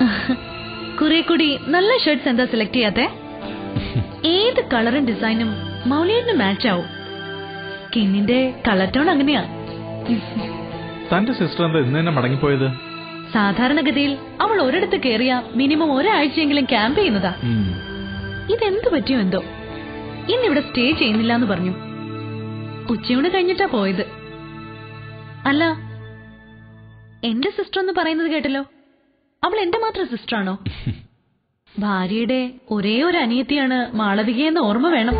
കുറെ കൂടി നല്ല ഷർട്ട്സ് എന്താ സെലക്ട് ചെയ്യാത്തെ ഏത് കളറും ഡിസൈനും മൗലിയന് മാച്ച് ആവും സ്കിന്നിന്റെ കളർ ടോൺ അങ്ങനെയാ തന്റെ സിസ്റ്റർ എന്താ ഇന്ന് തന്നെ മടങ്ങിപ്പോയത് സാധാരണഗതിയിൽ അവൾ ഒരിടത്ത് കയറിയ മിനിമം ഒരാഴ്ചയെങ്കിലും ക്യാമ്പ് ചെയ്യുന്നതാ ഉം. ഇതെന്ത് പറ്റിയോ എന്തോ ഇന്നിവിടെ സ്റ്റേ ചെയ്യുന്നില്ല എന്ന് പറഞ്ഞു ഉച്ചയൂണ് കഴിഞ്ഞിട്ടാ പോയത് അല്ല എന്റെ സിസ്റ്റർ എന്ന് പറയുന്നത് കേട്ടല്ലോ അവൾ എന്റെ മാത്രം സിസ്റ്ററാണോ ഭാര്യയുടെ ഒരേ ഒരു അനിയത്തിയാണ് മാളവികയെന്ന് ഓർമ്മ വേണം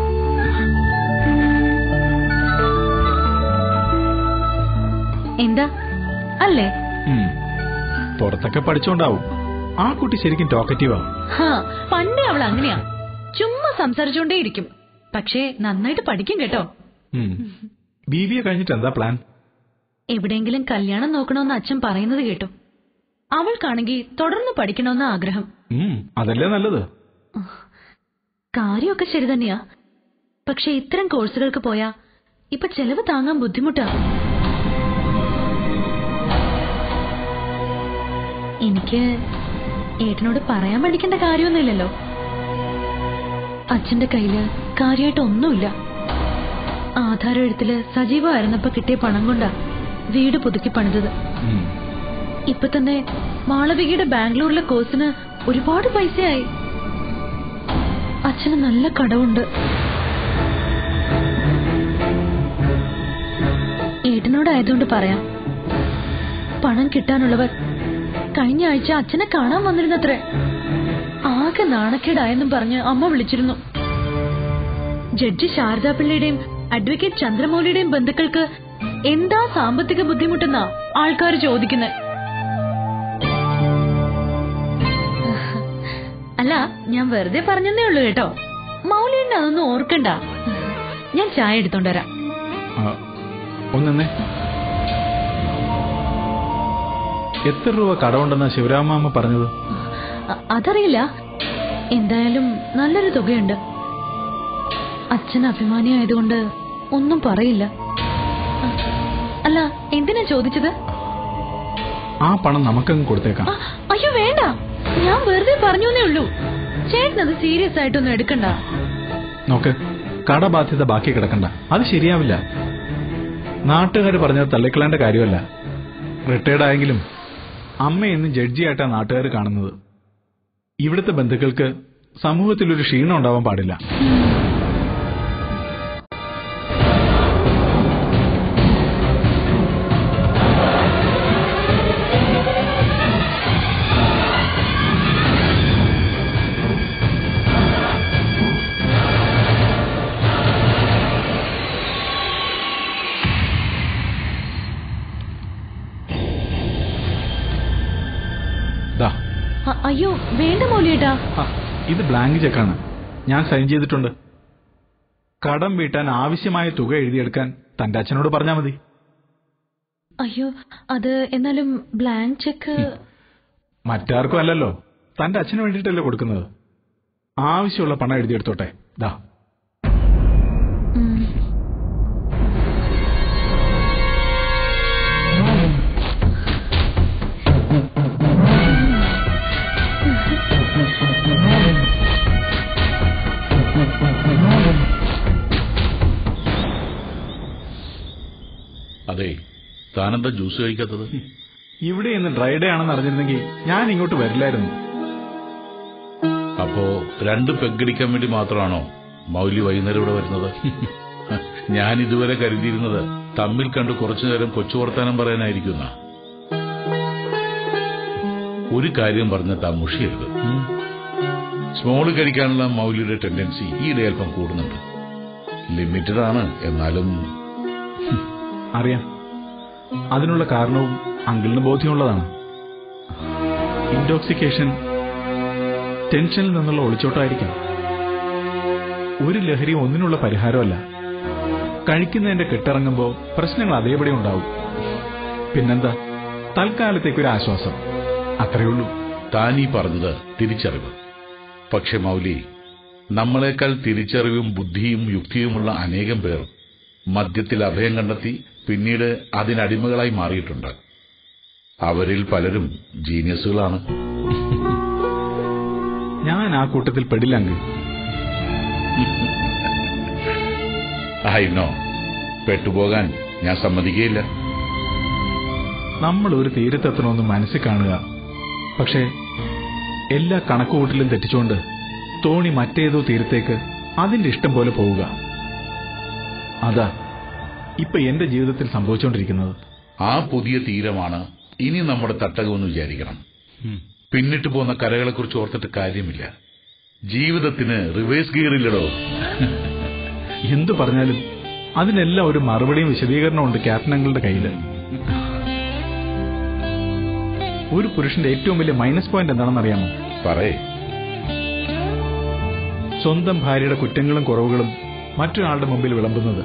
എന്താ അല്ലേ ഉം. പുറത്തൊക്കെ പഠിച്ചോണ്ടാവും ആ കുട്ടി ശരിക്കും ടോക്കറ്റീവാ ഹാ പണ്ടേ അവൾ അങ്ങനെയാ ചുമ്മാ സംസാരിച്ചുകൊണ്ടേയിരിക്കും പക്ഷേ നന്നായിട്ട് പഠിക്കും കേട്ടോ ബി ബി എ കഴിഞ്ഞിട്ട് എന്താ പ്ലാൻ എവിടെയെങ്കിലും കല്യാണം നോക്കണമെന്ന് അച്ഛൻ പറയുന്നത് കേട്ടു അവൾക്കാണെങ്കിൽ തുടർന്ന് പഠിക്കണമെന്ന ആഗ്രഹം ഉം, അതല്ലേ നല്ലത് കാര്യമൊക്കെ ശരി തന്നെയാ പക്ഷെ ഇത്തരം കോഴ്സുകൾക്ക് പോയാ ഇപ്പൊ ചെലവ് താങ്ങാൻ ബുദ്ധിമുട്ടാ എനിക്ക് ഏട്ടനോട് പറയാൻ പഠിക്കേണ്ട കാര്യമൊന്നുമില്ലല്ലോ അച്ഛന്റെ കയ്യില് കാര്യമായിട്ട് ഒന്നുമില്ല ആധാരം എഴുത്തില് സജീവമായിരുന്നപ്പോ കിട്ടിയ പണം കൊണ്ടാ വീട് പുതുക്കി പണിതത് ഉം. ഇപ്പൊ തന്നെ മാളവികയുടെ ബാംഗ്ലൂരിലെ കോഴ്സിന് ഒരുപാട് പൈസയായി അച്ഛന് നല്ല കടവുണ്ട് ഏട്ടനോടായതുകൊണ്ട് പറയാം പണം കിട്ടാനുള്ളവർ കഴിഞ്ഞ ആഴ്ച അച്ഛനെ കാണാൻ വന്നിരുന്നത്രേ ആകെ നാണക്കേടായെന്നും പറഞ്ഞ് അമ്മ വിളിച്ചിരുന്നു ജഡ്ജി ശാരദാ പിള്ളയുടെയും അഡ്വക്കേറ്റ് ചന്ദ്രമൗലിയുടെയും ബന്ധുക്കൾക്ക് എന്താ സാമ്പത്തിക ബുദ്ധിമുട്ടെന്നാ ആൾക്കാർ ചോദിക്കുന്നത് അല്ല ഞാൻ വെറുതെ പറഞ്ഞതേ ഉള്ളൂ കേട്ടോ മൗലിയുടെ അതൊന്നും ഓർക്കണ്ട ഞാൻ ചായ എടുത്തോണ്ട് വരാം ആ, ഒന്നെന്നേ എത്ര രൂപ കടമുണ്ടെന്നാ ശിവരാമ പറഞ്ഞത് അ- അതറിയില്ല എന്തായാലും നല്ലൊരു തുകയുണ്ട് അച്ഛൻ അഭിമാനിയായതുകൊണ്ട് ഒന്നും പറയില്ല അ, അല്ല എന്തിനാ ചോദിച്ചത് ആ പണം നമുക്കങ്ങ് കൊടുത്തേക്കാം ആ, അയ്യോ വേണ്ട ഞാൻ വെറുതെ പറഞ്ഞേ ഉള്ളൂ ചേട്ടനത് സീരിയസ് ആയിട്ടൊന്നും എടുക്കണ്ട നോക്ക് കടബാധ്യത ബാക്കി കിടക്കണ്ട അത് ശരിയാവില്ല നാട്ടുകാർ പറഞ്ഞത് തള്ളിക്കളേണ്ട കാര്യമല്ല റിട്ടയർഡ് ആയെങ്കിലും അമ്മ എന്ന് ജഡ്ജിയായിട്ടാ നാട്ടുകാർ കാണുന്നത് ഇവിടുത്തെ ബന്ധുക്കൾക്ക് സമൂഹത്തിൽ ഒരു ക്ഷീണം ഉണ്ടാവാൻ പാടില്ല ദാ അ- അയ്യോ വേണ്ട മൗലിയേട്ടാ ആ, ഇത് ബ്ലാങ്ക് ചെക്കാണ് ഞാൻ സൈൻ ചെയ്തിട്ടുണ്ട് കടം വീട്ടാൻ ആവശ്യമായ തുക എഴുതിയെടുക്കാൻ തന്റെ അച്ഛനോട് പറഞ്ഞാൽ മതി അയ്യോ അത് എന്നാലും ബ്ലാങ്ക് ചെക്ക് മറ്റാർക്കും അല്ലല്ലോ തന്റെ അച്ഛന് വേണ്ടിയിട്ടല്ലേ കൊടുക്കുന്നത് ആവശ്യമുള്ള പണം എഴുതിയെടുത്തോട്ടെ ദാ ഉം. അതെ താനെന്താ ജ്യൂസ് കഴിക്കാത്തത് ഇവിടെ ഇന്ന് ഡ്രൈ ഡേ ആണെന്ന് അറിഞ്ഞിരുന്നെങ്കിൽ ഞാൻ ഇങ്ങോട്ട് വരില്ലായിരുന്നു അപ്പോ രണ്ട് പെഗടിക്കാൻ വേണ്ടി മാത്രമാണോ മൗലി വൈകുന്നേരം ഇവിടെ വരുന്നത് ഞാൻ ഇതുവരെ കരുതിയിരുന്നത് തമ്മിൽ കണ്ട് കുറച്ചു നേരം കൊച്ചു വർത്താനം പറയാനായിരിക്കുന്ന ഒരു കാര്യം പറഞ്ഞ താൻ മുഷിയരുത് സ്മോള് കഴിക്കാനുള്ള മൗലിയുടെ ടെൻഡൻസി ഈയിടെ അല്പം കൂടുന്നുണ്ട് ലിമിറ്റഡ് ആണ് എന്നാലും അറിയാം അതിനുള്ള കാരണവും അങ്കിളിന് ബോധ്യമുള്ളതാണ് ഇൻടോക്സിക്കേഷൻ ടെൻഷനിൽ നിന്നുള്ള ഒളിച്ചോട്ടമായിരിക്കാം ഒരു ലഹരിയും ഒന്നിനുള്ള പരിഹാരമല്ല കഴിക്കുന്നതിന്റെ കെട്ടിറങ്ങുമ്പോൾ പ്രശ്നങ്ങൾ അതേപടി ഉണ്ടാവും പിന്നെന്താ തൽക്കാലത്തേക്ക് ഒരു ആശ്വാസം അത്രയേ ഉള്ളൂ താൻ ഈ പറഞ്ഞത് തിരിച്ചറിവ് പക്ഷെ മൗലി നമ്മളെക്കാൾ തിരിച്ചറിവും ബുദ്ധിയും യുക്തിയുമുള്ള അനേകം പേർ മദ്യത്തിൽ അഭയം കണ്ടെത്തി പിന്നീട് അതിനടിമകളായി മാറിയിട്ടുണ്ട് അവരിൽ പലരും ജീനിയസുകളാണ് ഞാൻ ആ കൂട്ടത്തിൽ പെടില്ല അങ്കിൾ ആയിന്നോ പെട്ടുപോകാൻ ഞാൻ സമ്മതിക്കുകയില്ല നമ്മൾ ഒരു തീരത്തെത്തണമെന്ന് മനസ്സിൽ കാണുക പക്ഷേ എല്ലാ കണക്കുകൂട്ടലും തെറ്റിച്ചുകൊണ്ട് തോണി മറ്റേതോ തീരത്തേക്ക് അതിന്റെ ഇഷ്ടം പോലെ പോവുക അതാ ഇപ്പൊ എന്റെ ജീവിതത്തിൽ സംഭവിച്ചുകൊണ്ടിരിക്കുന്നത് ആ പുതിയ തീരമാണ് ഇനി നമ്മുടെ തട്ടകമെന്ന് വിചാരിക്കണം പിന്നിട്ട് പോകുന്ന കരകളെക്കുറിച്ച് ഓർത്തിട്ട് കാര്യമില്ല ജീവിതത്തിന് റിവേഴ്സ് ഗിയറില്ലടോ എന്തു പറഞ്ഞാലും അതിനെല്ലാം ഒരു മറുപടിയും വിശദീകരണവും ഉണ്ട് ക്യാപ്റ്റൻ അങ്കിളുടെ കയ്യില് ഒരു പുരുഷന്റെ ഏറ്റവും വലിയ മൈനസ് പോയിന്റ് എന്താണെന്ന് അറിയാമോ പറയേ സ്വന്തം ഭാര്യയുടെ കുറ്റങ്ങളും കുറവുകളും മറ്റൊരാളുടെ മുമ്പിൽ വിളമ്പുന്നത്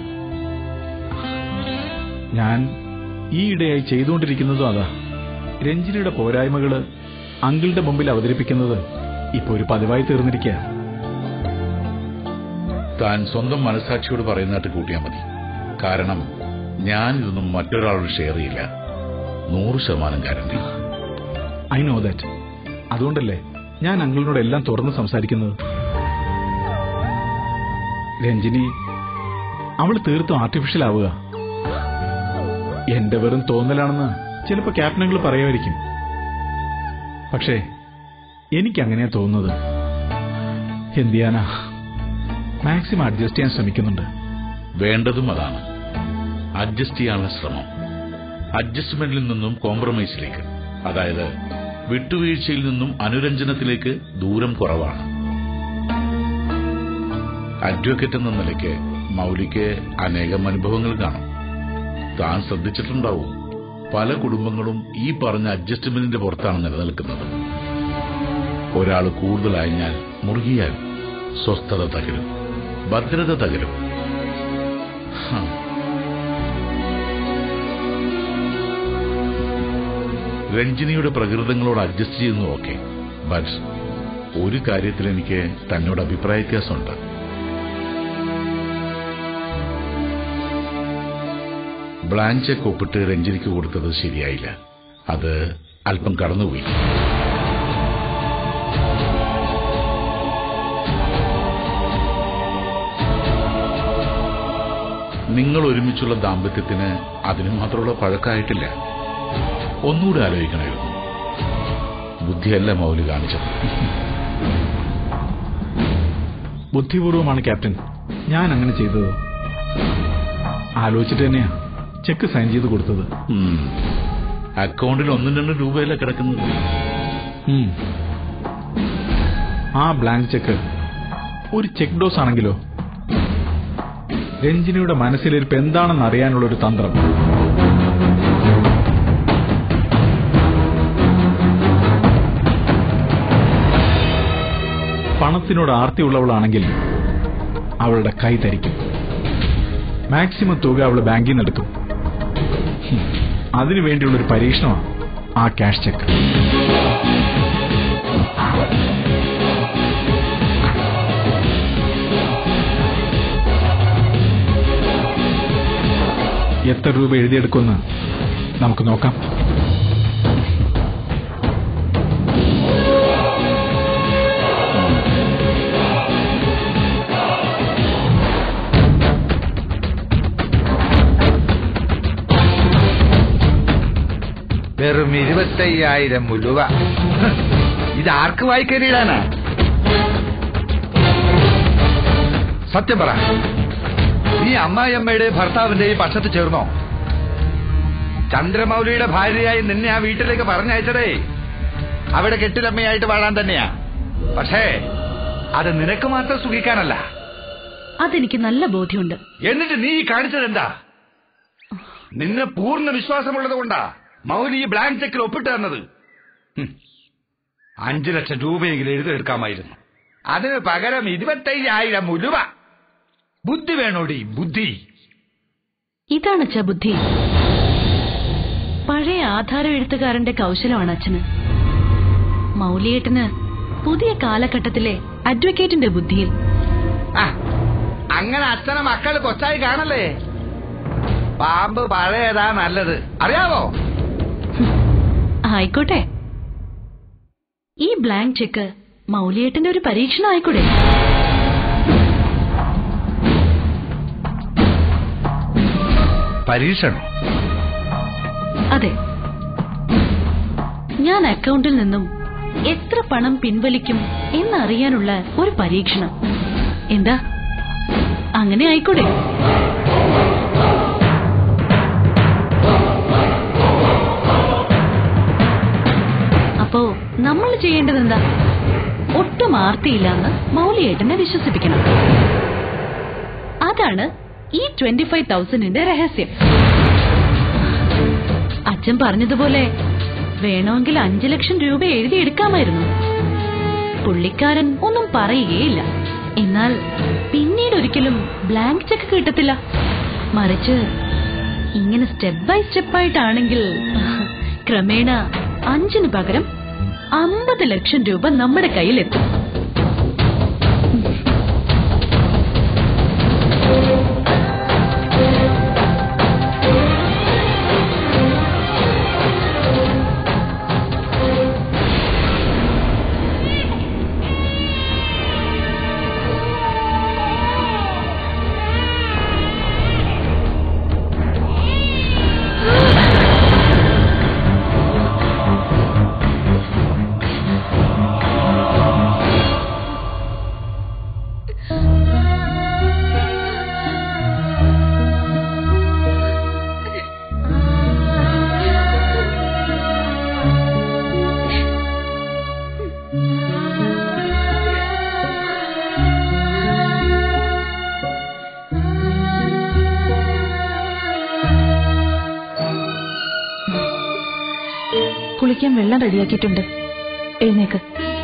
ഞാൻ ഈയിടെയായി ചെയ്തുകൊണ്ടിരിക്കുന്നതും അതാ രഞ്ജിനിയുടെ പോരായ്മകള് അങ്കിളുടെ മുമ്പിൽ അവതരിപ്പിക്കുന്നത് ഇപ്പൊ ഒരു പതിവായി തീർന്നിരിക്കുക താൻ സ്വന്തം മനസാക്ഷിയോട് പറയുന്നതായിട്ട് കൂട്ടിയാൽ മതി കാരണം ഞാൻ ഇതൊന്നും മറ്റൊരാളോട് ഷെയർ ചെയ്യില്ല നൂറ് ശതമാനം ഗ്യാരണ്ടി ഐ നോ ദാറ്റ് അതുകൊണ്ടല്ലേ ഞാൻ അങ്കിളിനോട് എല്ലാം തുറന്ന് സംസാരിക്കുന്നത് രഞ്ജിനി അവൾ തീർത്തും ആർട്ടിഫിഷ്യൽ ആവുക എന്റെ വെറും തോന്നലാണെന്ന് ചിലപ്പോ ക്യാപ്റ്റനുകൾ പറയുമായിരിക്കും പക്ഷേ എനിക്കങ്ങനെയാ തോന്നുന്നത് എന്ത് ചെയ്യാനാ മാക്സിമം അഡ്ജസ്റ്റ് ചെയ്യാൻ ശ്രമിക്കുന്നുണ്ട് വേണ്ടതും അതാണ് അഡ്ജസ്റ്റ് ചെയ്യാനുള്ള ശ്രമം അഡ്ജസ്റ്റ്മെന്റിൽ നിന്നും കോംപ്രമൈസിലേക്ക് അതായത് വിട്ടുവീഴ്ചയിൽ നിന്നും അനുരഞ്ജനത്തിലേക്ക് ദൂരം കുറവാണ് അഡ്വക്കേറ്റ് എന്ന നിലയ്ക്ക് മൗലിക്ക് അനേകം അനുഭവങ്ങൾ കാണും താൻ ശ്രദ്ധിച്ചിട്ടുണ്ടാവും പല കുടുംബങ്ങളും ഈ പറഞ്ഞ അഡ്ജസ്റ്റ്മെന്റിന്റെ പുറത്താണ് നിലനിൽക്കുന്നത് ഒരാൾ കൂടുതലയഞ്ഞാൽ മുറുകിയാൽ സ്വസ്ഥത തകരും ഭദ്രത തകരും ഹ. രഞ്ജിനിയുടെ പ്രകൃതങ്ങളോട് അഡ്ജസ്റ്റ് ചെയ്യുന്നു ഓക്കെ ബട്ട് ഒരു കാര്യത്തിൽ എനിക്ക് തന്നോട് അഭിപ്രായ വ്യത്യാസമുണ്ട് ബ്ലാങ്ക് ചെക്ക് ഒപ്പിട്ട് രഞ്ജിനിക്ക് കൊടുത്തത് ശരിയായില്ല അത് അല്പം കടന്നുപോയി നിങ്ങൾ ഒരുമിച്ചുള്ള ദാമ്പത്യത്തിന് അതിന് മാത്രമുള്ള പഴക്കമായിട്ടില്ല ഒന്നുകൂടെ ആലോചിക്കണമായിരുന്നു ബുദ്ധിയല്ല മൗലി കാണിച്ചത് ബുദ്ധിപൂർവമാണ് ക്യാപ്റ്റൻ ഞാൻ അങ്ങനെ ചെയ്തത് ആലോചിച്ചിട്ട് തന്നെയാ ചെക്ക് സൈൻ ചെയ്ത് കൊടുത്തത് ഉം. അക്കൗണ്ടിൽ ഒന്നും രണ്ടും രൂപയല്ല കിടക്കുന്നത് ഉം. ആ ബ്ലാങ്ക് ചെക്ക് ഒരു ചെക്ക് ഡോസ് ആണെങ്കിലോ രഞ്ജിനിയുടെ മനസ്സിലിരിപ്പ് എന്താണെന്ന് അറിയാനുള്ള ഒരു തന്ത്രം പണത്തിനോട് ആർത്തിയുള്ളവളാണെങ്കിൽ അവളുടെ കൈ തരിക്കും മാക്സിമം തുക അവൾ ബാങ്കിൽ നിന്ന് എടുക്കും ഹും. അതിനു വേണ്ടിയുള്ള ഒരു പരീക്ഷണമാണ് ആ ക്യാഷ് ചെക്ക് എത്ര രൂപ എഴുതിയെടുക്കുമെന്ന് നമുക്ക് നോക്കാം വെറും ഇരുപത്തയ്യായിരം ഉലുവ ഇത് ആർക്ക് വായിക്കരിയിടാനാ സത്യം പറ നീ അമ്മായിയമ്മയുടെയും ഭർത്താവിന്റെയും പക്ഷത്ത് ചേർന്നോ ചന്ദ്രമൗലിയുടെ ഭാര്യയായി നിന്നെ ആ വീട്ടിലേക്ക് പറഞ്ഞയച്ചതേ അവിടെ കെട്ടിലമ്മയായിട്ട് വാഴാൻ തന്നെയാ പക്ഷേ അത് നിനക്ക് മാത്രം സുഖിക്കാനല്ല അതെനിക്ക് നല്ല ബോധ്യമുണ്ട് എന്നിട്ട് നീ കാണിച്ചത് എന്താ നിന്നെ പൂർണ്ണ വിശ്വാസമുള്ളത് കൊണ്ടാ മൗലി ഈ ബ്ലാങ്ക് ചെക്കിൽ ഒപ്പിട്ട് തന്നത് ഹും. അഞ്ചു ലക്ഷം രൂപയെങ്കിലും എഴുതെടുക്കാമായിരുന്നു അതിന് പകരം ഇരുപത്തയ്യായിരം ഉലുവ ബുദ്ധി വേണോടി ബുദ്ധി ഇതാണ് അച്ഛ ബുദ്ധി പഴയ ആധാരം എഴുത്തുകാരന്റെ കൗശലമാണ് അച്ഛന് മൗലിയേട്ടന് പുതിയ കാലഘട്ടത്തിലെ അഡ്വക്കേറ്റിന്റെ ബുദ്ധിയിൽ ആ, അങ്ങനെ അച്ഛനെ മക്കള് കൊച്ചായി കാണല്ലേ പാമ്പ് പഴയതാ നല്ലത് അറിയാവോ ആയിക്കോട്ടെ ഈ ബ്ലാങ്ക് ചെക്ക് മൗലിയേട്ടന്റെ ഒരു പരീക്ഷണം ആയിക്കൂടെ പരീക്ഷണം അതെ ഞാൻ അക്കൗണ്ടിൽ നിന്നും എത്ര പണം പിൻവലിക്കും എന്നറിയാനുള്ള ഒരു പരീക്ഷണം എന്താ അങ്ങനെ ആയിക്കൂടെ അപ്പോ നമ്മൾ ചെയ്യേണ്ടത് എന്താ ഒട്ടും ആർത്തിയില്ലാന്ന് മൗലിയേട്ടനെ വിശ്വസിപ്പിക്കണം അതാണ് ഈ ട്വന്റി ഫൈവ് തൗസൻഡിന്റെ രഹസ്യം അച്ഛൻ പറഞ്ഞതുപോലെ വേണമെങ്കിൽ അഞ്ചു ലക്ഷം രൂപ എഴുതിയെടുക്കാമായിരുന്നു പുള്ളിക്കാരൻ ഒന്നും പറയുകയില്ല എന്നാൽ പിന്നീട് ഒരിക്കലും ബ്ലാങ്ക് ചെക്ക് കിട്ടത്തില്ല മറിച്ച് ഇങ്ങനെ സ്റ്റെപ്പ് ബൈ സ്റ്റെപ്പ് ആയിട്ടാണെങ്കിൽ ക്രമേണ അഞ്ചിന് പകരം അമ്പത് ലക്ഷം രൂപ നമ്മുടെ കയ്യിലെത്തും കുളിക്കാൻ വെള്ളം റെഡിയാക്കിയിട്ടുണ്ട് എഴുന്നേക്ക്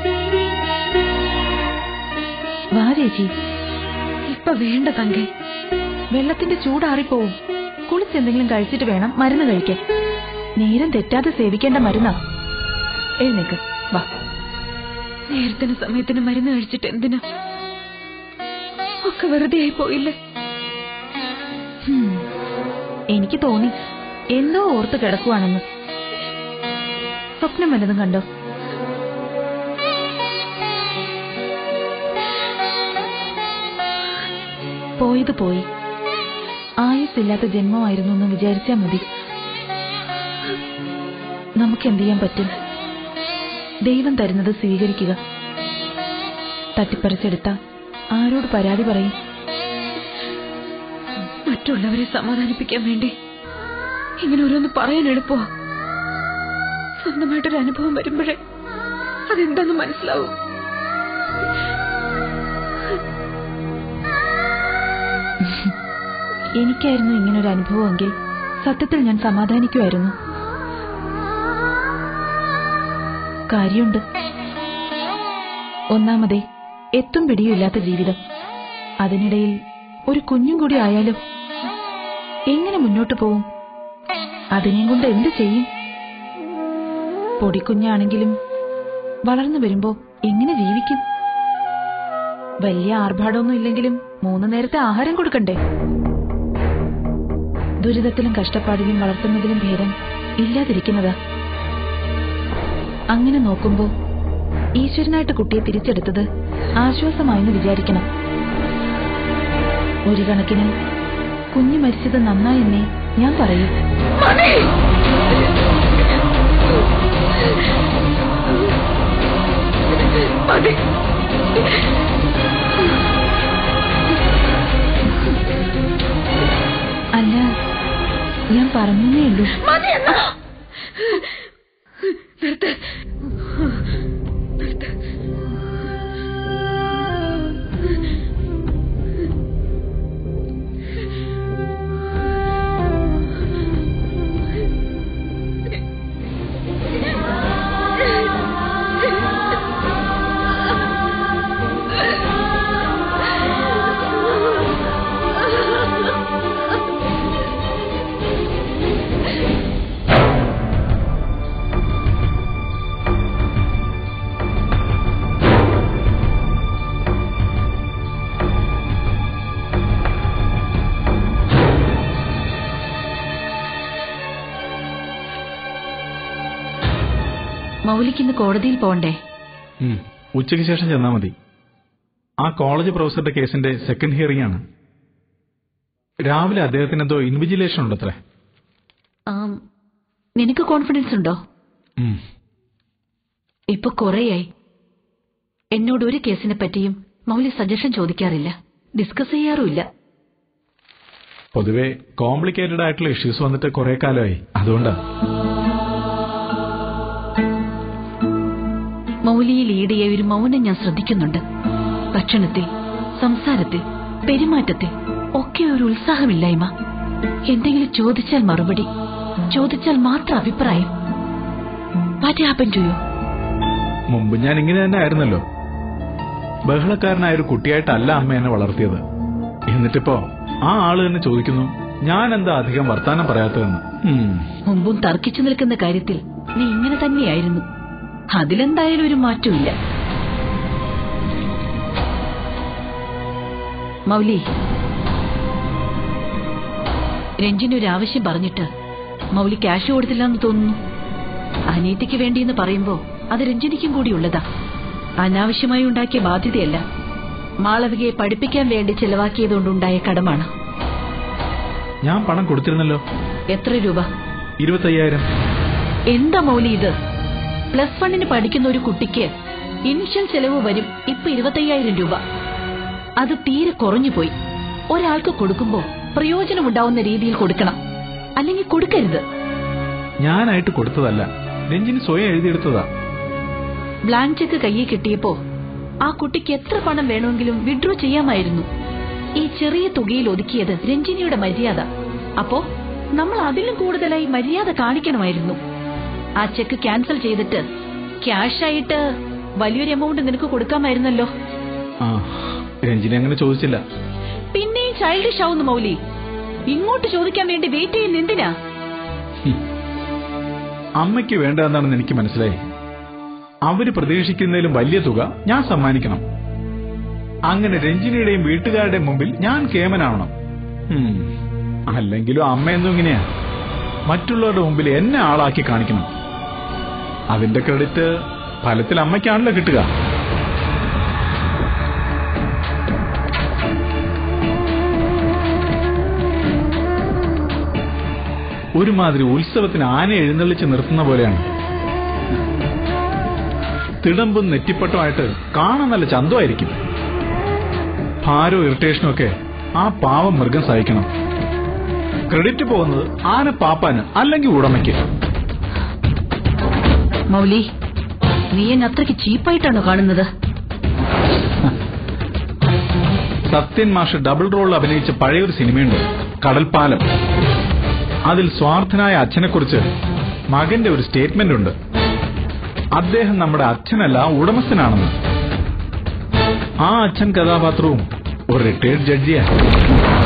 വാ ചേച്ചി ഇപ്പൊ വേണ്ട തങ്കേ വെള്ളത്തിന്റെ ചൂടാറിപ്പോവും കുളിച്ചെന്തെങ്കിലും കഴിച്ചിട്ട് വേണം മരുന്ന് കഴിക്കാൻ നേരം തെറ്റാതെ സേവിക്കേണ്ട മരുന്നാ എഴുന്നേക്ക് വാ നേരത്തിന് സമയത്തിന് മരുന്ന് കഴിച്ചിട്ട് എന്തിനാ ഒക്കെ വെറുതെ ആയി പോയില്ലേ ഹും. എനിക്ക് തോന്നി എന്തോ ഓർത്ത് കിടക്കുവാണെന്ന് സ്വപ്നം വല്ലതും കണ്ടോ പോയത് പോയി ആയുസില്ലാത്ത ജന്മമായിരുന്നു എന്ന് വിചാരിച്ചാ മതി നമുക്ക് എന്ത് ചെയ്യാൻ പറ്റും ദൈവം തരുന്നത് സ്വീകരിക്കുക തട്ടിപ്പറിച്ചെടുത്ത ആരോട് പരാതി പറയും മറ്റുള്ളവരെ സമാധാനിപ്പിക്കാൻ വേണ്ടി ഇങ്ങനെ ഓരോന്ന് പറയാൻ എളുപ്പോ സ്വന്തമായിട്ടൊരു അനുഭവം വരുമ്പോഴേ അതെന്താന്ന് മനസ്സിലാവും എനിക്കായിരുന്നു ഇങ്ങനൊരു അനുഭവമെങ്കിൽ സത്യത്തിൽ ഞാൻ സമാധാനിക്കുമായിരുന്നു കാര്യമുണ്ട് ഒന്നാമതേ എത്തും പിടിയുമില്ലാത്ത ജീവിതം അതിനിടയിൽ ഒരു കുഞ്ഞും കൂടി ആയാലോ എങ്ങനെ മുന്നോട്ട് പോവും അതിനെയും കൊണ്ട് എന്ത് ചെയ്യും പൊടിക്കുഞ്ഞാണെങ്കിലും വളർന്നു വരുമ്പോ എങ്ങനെ ജീവിക്കും വലിയ ആർഭാടമൊന്നും ഇല്ലെങ്കിലും മൂന്ന് നേരത്തെ ആഹാരം കൊടുക്കണ്ടേ ദുരിതത്തിലും കഷ്ടപ്പാടിലും വളർത്തുന്നതിലും ഭേദം ഇല്ലാതിരിക്കുന്നതാ അങ്ങനെ നോക്കുമ്പോ ഈശ്വരനായിട്ട് കുട്ടിയെ തിരിച്ചെടുത്തത് ആശ്വാസമായെന്ന് വിചാരിക്കണം ഒരു കണക്കിന് കുഞ്ഞു മരിച്ചത് നന്നായെന്നേ ഞാൻ പറയൂ അല്ല ഞാൻ പറഞ്ഞേ ഉള്ളൂ മൗലിക്കിന്ന് കോടതിയിൽ പോണ്ടേ ഉം, ഉച്ചയ്ക്ക് ശേഷം ചെന്നാൽ മതി ആ കോളേജ് പ്രൊഫസറുടെ കേസിന്റെ സെക്കൻഡ് ഹിയറിംഗ് ആണ് രാവിലെ അദ്ദേഹത്തിന് എന്തോ ഇൻവിജിലേഷൻ ഉണ്ടത്രേ ആം, നിനക്ക് കോൺഫിഡൻസ് ഉണ്ടോ ഉം. ഇപ്പൊ കുറേയായി എന്നോട് ഒരു കേസിനെ പറ്റിയും മൗലി സജഷൻ ചോദിക്കാറില്ല ഡിസ്കസ് ചെയ്യാറുമില്ല പൊതുവെ കോംപ്ലിക്കേറ്റഡ് ആയിട്ടുള്ള ഇഷ്യൂസ് വന്നിട്ട് കുറെ കാലമായി അതുകൊണ്ടാ മൗലിയിൽ ഈടിയ ഒരു മൗനം ഞാൻ ശ്രദ്ധിക്കുന്നുണ്ട് ഭക്ഷണത്തിൽ സംസാരത്തിൽ പെരുമാറ്റത്തിൽ ഒക്കെ ഒരു ഉത്സാഹമില്ലായ്മ എന്തെങ്കിലും ചോദിച്ചാൽ മറുപടി ചോദിച്ചാൽ മാത്രം അഭിപ്രായം വാറ്റ് ഹാപ്പൻ ടു യു മുമ്പ് ഞാൻ ഇങ്ങനെ തന്നെ ആയിരുന്നല്ലോ ബഹളക്കാരനായ ഒരു കുട്ടിയായിട്ടല്ല അമ്മ എന്നെ വളർത്തിയത് എന്നിട്ടിപ്പോ ആ ആള് തന്നെ ചോദിക്കുന്നു ഞാൻ എന്താ അധികം വർത്താനം പറയാത്തതെന്ന് ഉം. മുമ്പും തർക്കിച്ചു നിൽക്കുന്ന കാര്യത്തിൽ നീ ഇങ്ങനെ തന്നെയായിരുന്നു അതിലെന്തായാലും ഒരു മാറ്റമില്ല മൗലി രഞ്ജിന് ഒരു ആവശ്യം പറഞ്ഞിട്ട് മൗലി ക്യാഷ് കൊടുത്തില്ലെന്ന് തോന്നുന്നു അനീതിക്ക് വേണ്ടിയെന്ന് പറയുമ്പോ അത് രഞ്ജിനിക്കും കൂടിയുള്ളതാ അനാവശ്യമായി ഉണ്ടാക്കിയ ബാധ്യതയല്ല മാളവികയെ പഠിപ്പിക്കാൻ വേണ്ടി ചെലവാക്കിയതുകൊണ്ടുണ്ടായ കടമാണ് ഞാൻ പണം കൊടുത്തിരുന്നല്ലോ എത്ര രൂപ ഇരുപത്തയ്യായിരം എന്താ മൗലി ഇത് പ്ലസ് വണ്ണിന് പഠിക്കുന്ന ഒരു കുട്ടിക്ക് ഇനിഷ്യൽ ചെലവ് വരും ഇപ്പൊ ഇരുപത്തയ്യായിരം രൂപ അത് തീരെ കുറഞ്ഞുപോയി ഒരാൾക്ക് കൊടുക്കുമ്പോ പ്രയോജനമുണ്ടാവുന്ന രീതിയിൽ കൊടുക്കണം അല്ലെങ്കിൽ കൊടുക്കരുത് ഞാനായിട്ട് കൊടുത്തതല്ല രഞ്ജിന് സ്വയം എഴുതിയെടുത്തതാ ബ്ലാങ്ക് ചെക്ക് കയ്യിൽ കിട്ടിയപ്പോ ആ കുട്ടിക്ക് എത്ര പണം വേണമെങ്കിലും വിഡ്രോ ചെയ്യാമായിരുന്നു ഈ ചെറിയ തുകയിൽ ഒതുക്കിയത് രഞ്ജിനിയുടെ മര്യാദ അപ്പോ നമ്മൾ അതിലും കൂടുതലായി മര്യാദ കാണിക്കണമായിരുന്നു ആ ചെക്ക് ക്യാൻസൽ ചെയ്തിട്ട് ക്യാഷ് ആയിട്ട് വലിയൊരു എമൗണ്ട് നിനക്ക് കൊടുക്കാമായിരുന്നല്ലോ ആ രഞ്ജിനി അങ്ങനെ ചോദിച്ചില്ല പിന്നെയും ചൈൽഡിഷ് ആവുന്നു മൗലി ഇങ്ങോട്ട് ചോദിക്കാൻ വേണ്ടി വെയിറ്റ് ചെയ്യുന്ന എന്തിനാ അമ്മയ്ക്ക് വേണ്ട എന്താണെന്ന് എനിക്ക് മനസ്സിലായി അവര് പ്രതീക്ഷിക്കുന്നതിലും വലിയ തുക ഞാൻ സമ്മാനിക്കണം അങ്ങനെ രഞ്ജിനിയുടെയും വീട്ടുകാരുടെയും മുമ്പിൽ ഞാൻ കേമനാവണം ഉം. അല്ലെങ്കിലും അമ്മയെന്നും ഇങ്ങനെയാ മറ്റുള്ളവരുടെ മുമ്പിൽ എന്നെ ആളാക്കി കാണിക്കണം അതിന്റെ ക്രെഡിറ്റ് ഫലത്തിൽ അമ്മയ്ക്കാണല്ലോ കിട്ടുക ഒരുമാതിരി ഉത്സവത്തിന് ആന എഴുന്നള്ളിച്ച് നിർത്തുന്ന പോലെയാണ് തിടമ്പും നെറ്റിപ്പട്ടുമായിട്ട് കാണാൻ നല്ല ചന്തമായിരിക്കും ഭാരവും ഇറിറ്റേഷനും ഒക്കെ ആ പാവം മൃഗം സഹിക്കണം ക്രെഡിറ്റ് പോകുന്നത് ആന പാപ്പാന് അല്ലെങ്കിൽ ഉടമയ്ക്ക് മൗലി നീ എന്നെ അത്രയ്ക്ക് ചീപ്പായിട്ടാണോ കാണുന്നത് സത്യൻ മാഷ് ഡബിൾ റോളിൽ അഭിനയിച്ച പഴയൊരു സിനിമയുണ്ട് കടൽപ്പാലം അതിൽ സ്വാർത്ഥനായ അച്ഛനെക്കുറിച്ച് മകന്റെ ഒരു സ്റ്റേറ്റ്മെന്റ് ഉണ്ട് അദ്ദേഹം നമ്മുടെ അച്ഛനല്ല ഉടമസ്ഥനാണെന്ന് ആ അച്ഛൻ കഥാപാത്രവും ഒരു റിട്ടയർഡ് ജഡ്ജിയാണ്